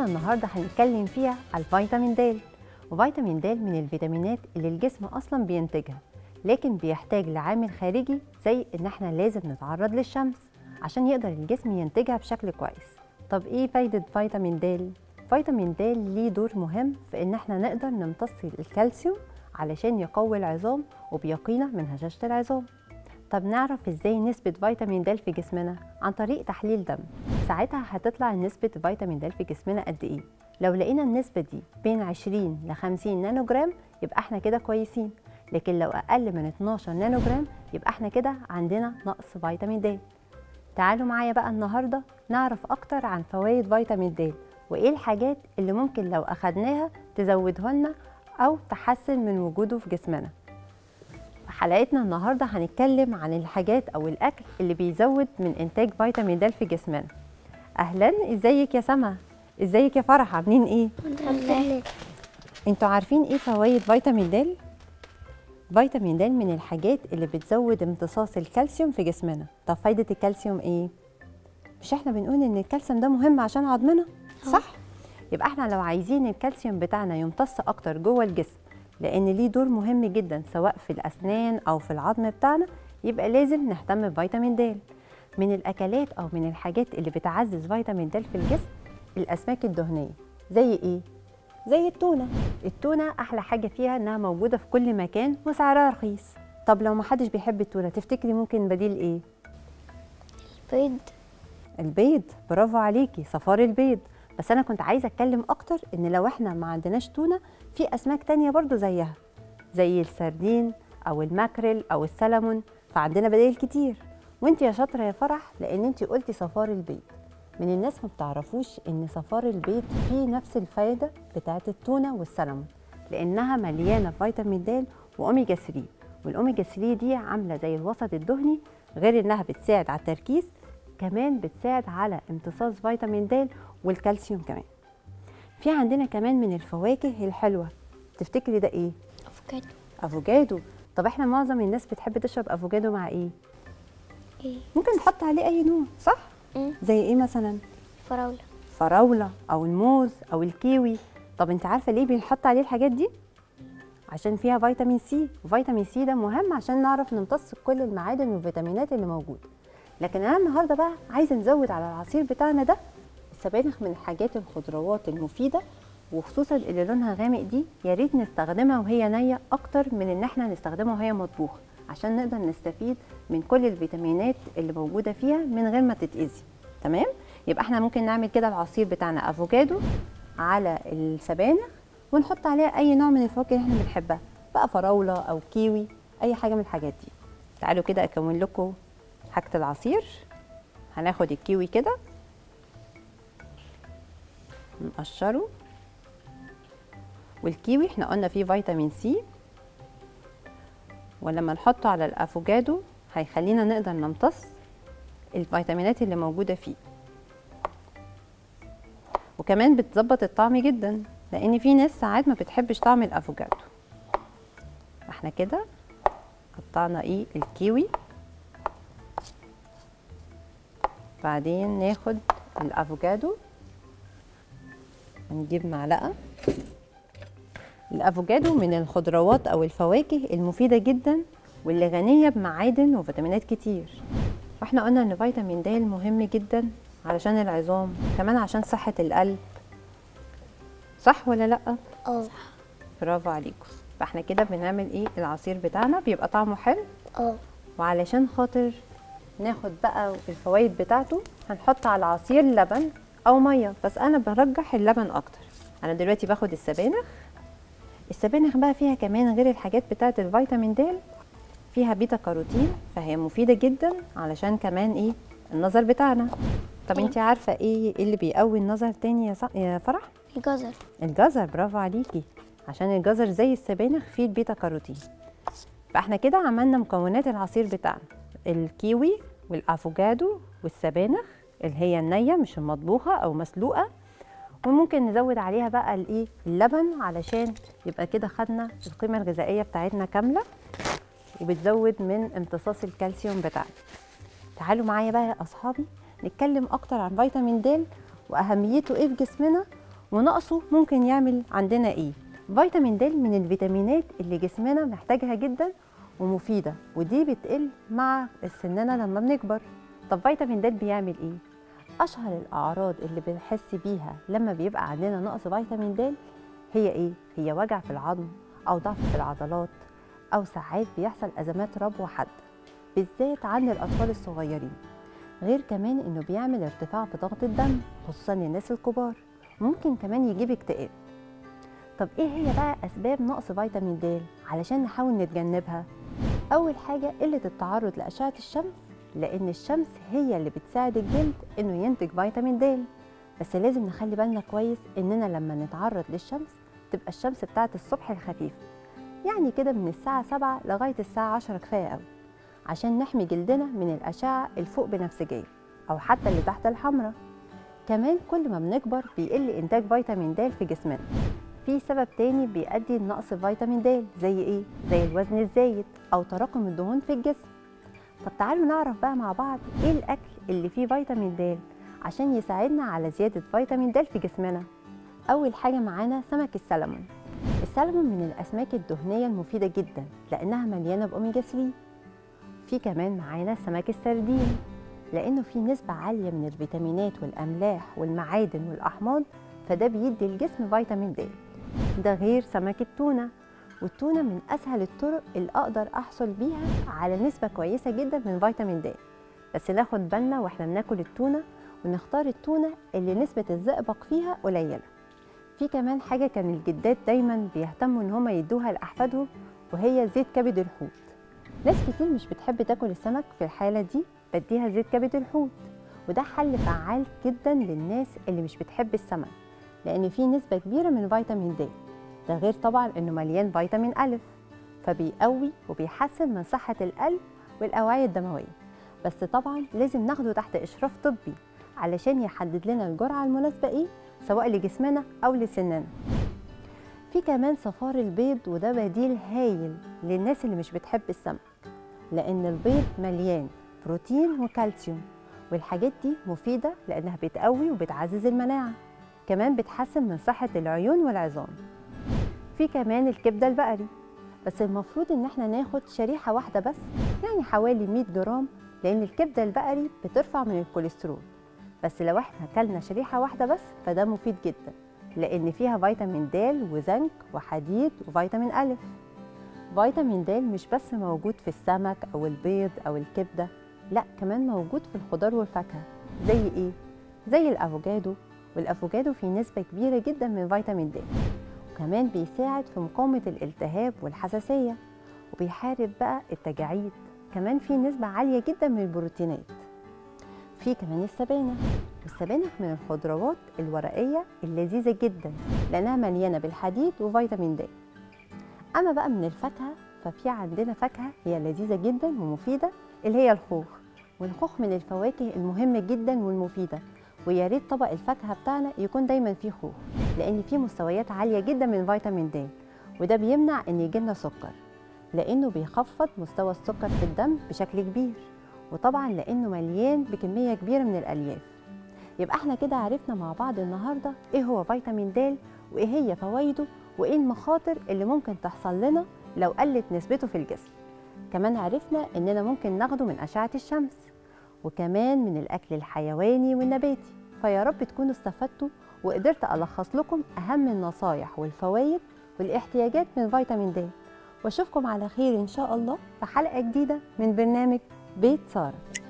النهارده هنتكلم فيها على الفيتامين د وفيتامين د من الفيتامينات اللي الجسم اصلا بينتجها لكن بيحتاج لعامل خارجي زي ان احنا لازم نتعرض للشمس عشان يقدر الجسم ينتجها بشكل كويس طب ايه فايده فيتامين د فيتامين د ليه دور مهم في ان احنا نقدر نمتص الكالسيوم علشان يقوي العظام وبيقينا من هشاشه العظام طب نعرف ازاي نسبة فيتامين د في جسمنا عن طريق تحليل دم ساعتها هتطلع نسبة فيتامين د في جسمنا قد ايه لو لقينا النسبة دي بين 20 ل 50 نانو جرام يبقى احنا كده كويسين لكن لو اقل من 12 نانو جرام يبقى احنا كده عندنا نقص فيتامين د تعالوا معايا بقى النهارده نعرف اكتر عن فوائد فيتامين د وايه الحاجات اللي ممكن لو اخدناها تزوده لنا او تحسن من وجوده في جسمنا في حلقتنا النهارده هنتكلم عن الحاجات او الاكل اللي بيزود من انتاج فيتامين د في جسمنا اهلا ازيك يا سما ازيك يا فرح عاملين ايه الحمد لله انتوا عارفين ايه فوائد فيتامين د فيتامين د من الحاجات اللي بتزود امتصاص الكالسيوم في جسمنا طب فايده الكالسيوم ايه مش احنا بنقول ان الكالسيوم ده مهم عشان عظمنا صح يبقى احنا لو عايزين الكالسيوم بتاعنا يمتص اكتر جوه الجسم لان ليه دور مهم جدا سواء في الاسنان او في العظم بتاعنا يبقى لازم نهتم بفيتامين د من الاكلات او من الحاجات اللي بتعزز فيتامين د في الجسم الاسماك الدهنيه زي ايه زي التونه التونه احلى حاجه فيها انها موجوده في كل مكان وسعرها رخيص طب لو محدش بيحب التونه تفتكري ممكن بديل ايه بيض البيض برافو عليكي صفار البيض بس انا كنت عايزه اتكلم اكتر ان لو احنا ما عندناش تونه في اسماك تانية برضو زيها زي السردين او الماكريل او السلمون فعندنا بدائل كتير وانت يا شاطره يا فرح لان انت قلتي صفار البيض من الناس ما بتعرفوش ان صفار البيض فيه نفس الفايده بتاعه التونه والسلمون لانها مليانه فيتامين د واوميجا 3 والاوميجا 3 دي عامله زي الوسط الدهني غير انها بتساعد على التركيز كمان بتساعد على امتصاص فيتامين د والكالسيوم كمان في عندنا كمان من الفواكه الحلوه تفتكري ده ايه افوكادو افوكادو طب احنا معظم الناس بتحب تشرب افوكادو مع ايه ايه ممكن نحط عليه اي نوع صح مم. زي ايه مثلا فراولة فراوله او الموز او الكيوي طب انت عارفه ليه بنحط عليه الحاجات دي عشان فيها فيتامين سي وفيتامين سي ده مهم عشان نعرف نمتص كل المعادن والفيتامينات اللي موجوده لكن انا النهارده بقى عايزه نزود على العصير بتاعنا ده السبانخ من الحاجات الخضروات المفيده وخصوصا اللي لونها غامق دي يا ريت نستخدمها وهي نيه اكتر من ان احنا نستخدمها وهي مطبوخه عشان نقدر نستفيد من كل الفيتامينات اللي موجوده فيها من غير ما تتاذي تمام يبقى احنا ممكن نعمل كده العصير بتاعنا افوكادو على السبانخ ونحط عليها اي نوع من الفواكه اللي احنا بنحبها بقى فراوله او كيوي اي حاجه من الحاجات دي تعالوا كده اكون لكم حاجه العصير هناخد الكيوي كده نقشره والكيوي احنا قلنا فيه فيتامين سي ولما نحطه على الافوكادو هيخلينا نقدر نمتص الفيتامينات اللي موجوده فيه وكمان بتظبط الطعم جدا لان في ناس ساعات ما بتحبش طعم الافوكادو احنا كده قطعنا ايه الكيوي بعدين ناخد الافوكادو نجيب معلقه الافوكادو من الخضروات او الفواكه المفيده جدا واللي غنيه بمعادن وفيتامينات كتير واحنا قلنا ان فيتامين د مهم جدا علشان العظام كمان عشان صحه القلب صح ولا لا اه برافو عليكم فاحنا كده بنعمل ايه العصير بتاعنا بيبقى طعمه حلو اه وعلشان خاطر ناخد بقى الفوائد بتاعته هنحط على العصير لبن او ميه بس انا برجح اللبن اكتر انا دلوقتي باخد السبانخ السبانخ بقى فيها كمان غير الحاجات بتاعه الفيتامين د فيها بيتا كاروتين فهي مفيده جدا علشان كمان ايه النظر بتاعنا طب انت عارفه ايه اللي بيقوي النظر تاني يا, ص... يا فرح الجزر الجزر برافو عليكي عشان الجزر زي السبانخ فيه البيتا كاروتين فاحنا كده عملنا مكونات العصير بتاعنا الكيوي والافوكادو والسبانخ اللي هي النيه مش المطبوخه او مسلوقه وممكن نزود عليها بقى الايه اللبن علشان يبقى كده خدنا القيمه الغذائيه بتاعتنا كامله وبتزود من امتصاص الكالسيوم بتاعنا تعالوا معايا بقى يا اصحابي نتكلم اكتر عن فيتامين د واهميته ايه في جسمنا ونقصه ممكن يعمل عندنا ايه فيتامين د من الفيتامينات اللي جسمنا محتاجها جدا ومفيده ودي بتقل مع سننا لما بنكبر طب فيتامين د بيعمل ايه اشهر الاعراض اللي بنحس بيها لما بيبقى عندنا نقص فيتامين د هي ايه هي وجع في العظم او ضعف في العضلات او ساعات بيحصل ازمات ربو حاده بالذات عند الاطفال الصغيرين غير كمان انه بيعمل ارتفاع في ضغط الدم خصوصا للناس الكبار ممكن كمان يجيب اكتئاب طب ايه هي بقى اسباب نقص فيتامين د علشان نحاول نتجنبها اول حاجه قله التعرض لاشعه الشمس لان الشمس هي اللي بتساعد الجلد انه ينتج فيتامين د بس لازم نخلي بالنا كويس اننا لما نتعرض للشمس تبقى الشمس بتاعت الصبح الخفيفه يعني كده من الساعه 7 لغايه الساعه 10 كفايه قوي عشان نحمي جلدنا من الاشعه الفوق بنفسجيه او حتى اللي تحت الحمراء كمان كل ما بنكبر بيقل انتاج فيتامين د في جسمنا في سبب تاني بيؤدي لنقص فيتامين د زي ايه زي الوزن الزايد او تراكم الدهون في الجسم طب تعالوا نعرف بقى مع بعض ايه الاكل اللي فيه فيتامين د عشان يساعدنا على زياده فيتامين د في جسمنا اول حاجه معانا سمك السلمون السلمون من الاسماك الدهنيه المفيده جدا لانها مليانه باوميجا 3 في كمان معانا سمك السردين لانه فيه نسبه عاليه من الفيتامينات والاملاح والمعادن والاحماض فده بيدي الجسم فيتامين د ده غير سمك التونه والتونه من اسهل الطرق اللي اقدر احصل بيها على نسبه كويسه جدا من فيتامين د بس ناخد بالنا واحنا بناكل التونه ونختار التونه اللي نسبه الزئبق فيها قليله في كمان حاجه كان الجدات دايما بيهتموا ان هم يدوها لاحفادهم وهي زيت كبد الحوت ناس كتير مش بتحب تاكل السمك في الحاله دي بديها زيت كبد الحوت وده حل فعال جدا للناس اللي مش بتحب السمك لان فيه نسبه كبيره من فيتامين د ده غير طبعا انه مليان فيتامين أ فبيقوي وبيحسن من صحه القلب والاوعيه الدمويه بس طبعا لازم ناخده تحت اشراف طبي علشان يحدد لنا الجرعه المناسبه ايه سواء لجسمنا او لسننا في كمان صفار البيض وده بديل هايل للناس اللي مش بتحب السمك لان البيض مليان بروتين وكالسيوم والحاجات دي مفيدة لأنها بتقوي وبتعزز المناعة كمان بتحسن من صحة العيون والعظام في كمان الكبدة البقري بس المفروض ان احنا ناخد شريحة واحدة بس يعني حوالي 100 جرام لأن الكبدة البقري بترفع من الكوليسترول بس لو احنا اكلنا شريحة واحدة بس فده مفيد جدا لأن فيها فيتامين د وزنك وحديد وفيتامين أ فيتامين د مش بس موجود في السمك أو البيض أو الكبدة لا كمان موجود في الخضار والفاكهة زي ايه؟ زي الأفوكادو والأفوكادو فيه نسبة كبيرة جدا من فيتامين د وكمان بيساعد في مقاومة الالتهاب والحساسية وبيحارب بقى التجاعيد كمان فيه نسبة عالية جدا من البروتينات في كمان السبانخ والسبانخ من الخضروات الورقية اللذيذة جدا لأنها مليانة بالحديد وفيتامين د أما بقى من الفاكهة ففي عندنا فاكهة هي لذيذة جدا ومفيدة اللي هي الخوخ والخوخ من الفواكه المهمة جدا والمفيدة ويا ريت طبق الفاكهة بتاعنا يكون دايما فيه خوخ لأن فيه مستويات عالية جدا من فيتامين د وده بيمنع إن يجيلنا سكر لأنه بيخفض مستوى السكر في الدم بشكل كبير وطبعا لأنه مليان بكمية كبيرة من الألياف يبقى احنا كده عرفنا مع بعض النهاردة ايه هو فيتامين د وايه هي فوائده وايه المخاطر اللي ممكن تحصل لنا لو قلت نسبته في الجسم كمان عرفنا اننا ممكن ناخده من اشعه الشمس وكمان من الاكل الحيواني والنباتي فيا رب تكونوا استفدتوا وقدرت الخص لكم اهم النصايح والفوائد والاحتياجات من فيتامين د واشوفكم على خير ان شاء الله في حلقه جديده من برنامج بيت ساره